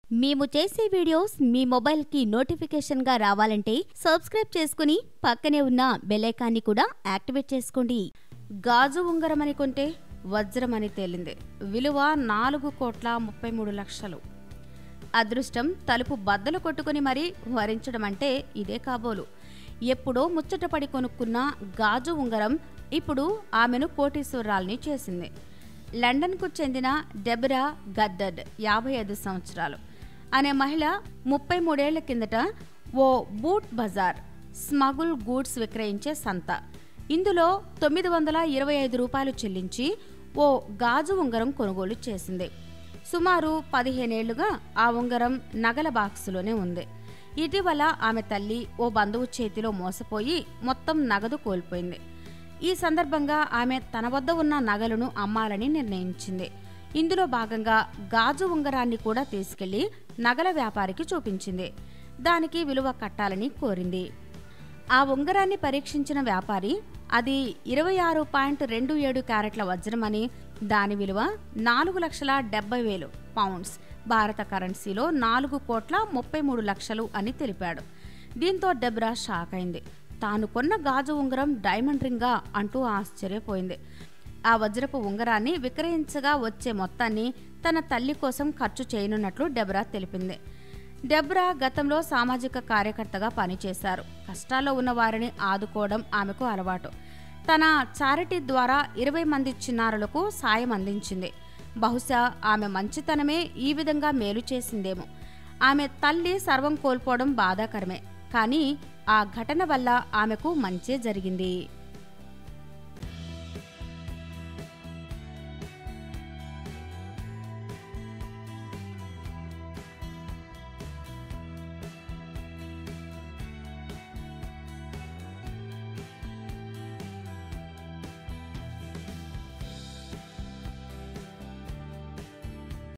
మేము చేసే వీడియోస్ మీ మొబైల్కి నోటిఫికేషన్గా రావాలంటే సబ్స్క్రైబ్ చేసుకుని పక్కనే ఉన్న బెల్లైకాన్ని కూడా యాక్టివేట్ చేసుకోండి గాజు ఉంగరం అని కొంటే వజ్రం అని తేలింది విలువ నాలుగు కోట్ల ముప్పై మూడు లక్షలు అదృష్టం తలుపు బద్దలు కొట్టుకుని మరీ వరించడం అంటే ఇదే కాబోలు ఎప్పుడో ముచ్చటపడి కొనుక్కున్న గాజు ఉంగరం ఇప్పుడు ఆమెను కోటీశ్వరాల్ని చేసింది లండన్కు చెందిన డెబరా గద్దడ్ యాభై ఐదు సంవత్సరాలు అనే మహిళ ముప్పై మూడేళ్ల కిందట ఓ బూట్ బజార్ స్మగుల్ గూడ్స్ విక్రయించే సంత ఇందులో తొమ్మిది వందల ఇరవై ఐదు రూపాయలు చెల్లించి ఓ గాజు ఉంగరం కొనుగోలు చేసింది సుమారు పదిహేనేళ్లుగా ఆ ఉంగరం నగల బాక్సులోనే ఉంది ఇటీవల ఆమె తల్లి ఓ బంధువు చేతిలో మోసపోయి మొత్తం నగదు కోల్పోయింది ఈ సందర్భంగా ఆమె తన వద్ద ఉన్న నగలను అమ్మాలని నిర్ణయించింది ఇందులో భాగంగా గాజు ఉంగరాన్ని కూడా తీసుకెళ్లి నగల వ్యాపారికి చూపించింది దానికి విలువ కట్టాలని కోరింది ఆ ఉంగరాన్ని పరీక్షించిన వ్యాపారి అది ఇరవై ఆరు పాయింట్ రెండు ఏడు క్యారెట్ల వజ్రమని దాని విలువ నాలుగు లక్షల డెబ్బై వేలు పౌండ్స్ భారత కరెన్సీలో నాలుగు కోట్ల ముప్పై మూడు లక్షలు అని తెలిపాడు దీంతో డెబ్రా షాక్ అయింది తాను కొన్న గాజు ఉంగరం డైమండ్ రింగా అంటూ ఆశ్చర్యపోయింది ఆ వజ్రపు ఉంగరాన్ని విక్రయించగా వచ్చే మొత్తాన్ని తన తల్లి కోసం ఖర్చు చేయనున్నట్లు డెబ్రా తెలిపింది డెబ్రా గతంలో సామాజిక కార్యకర్తగా పనిచేశారు కష్టాల్లో ఉన్న వారిని ఆదుకోవడం ఆమెకు అలవాటు తన చారిటీ ద్వారా ఇరవై మంది చిన్నారులకు సాయం అందించింది బహుశా ఆమె మంచితనమే ఈ విధంగా మేలు చేసిందేమో ఆమె తల్లి సర్వం కోల్పోవడం బాధాకరమే కానీ ఆ ఘటన వల్ల ఆమెకు మంచే జరిగింది